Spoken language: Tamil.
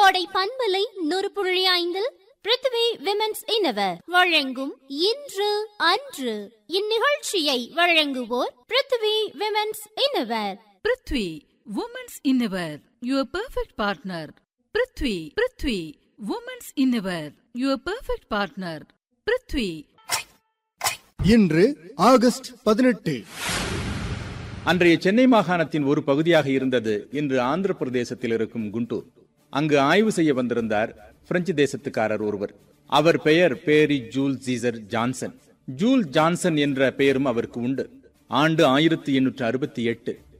கோடை பண்பலை நூறு புள்ளி ஐந்தில் பிருத்திவி விமென்ஸ் இனவர் வழங்கும் இன்று அன்று இந்நிகழ்ச்சியை வழங்குவோர் Prithvi women's innerwear Prithvi women's innerwear your perfect partner Prithvi Prithvi women's innerwear your perfect partner Prithvi இன்று ஆகஸ்ட் பதினெட்டு அன்றைய சென்னை மாகாணத்தின் ஒரு பகுதியாக இருந்தது இன்று ஆந்திர பிரதேசத்தில் இருக்கும் குண்டூர் அங்கு ஆய்வு செய்ய வந்திருந்தார் பிரெஞ்சு தேசத்துக்காரர் ஒருவர் அவர் பெயர் Barry Jules Caesar Johnson Jules Johnson என்ற பெயரும் அவருக்கு உண்டு ஆண்டு ஆயிரத்தி எண்ணூற்று அறுபத்தி எட்டு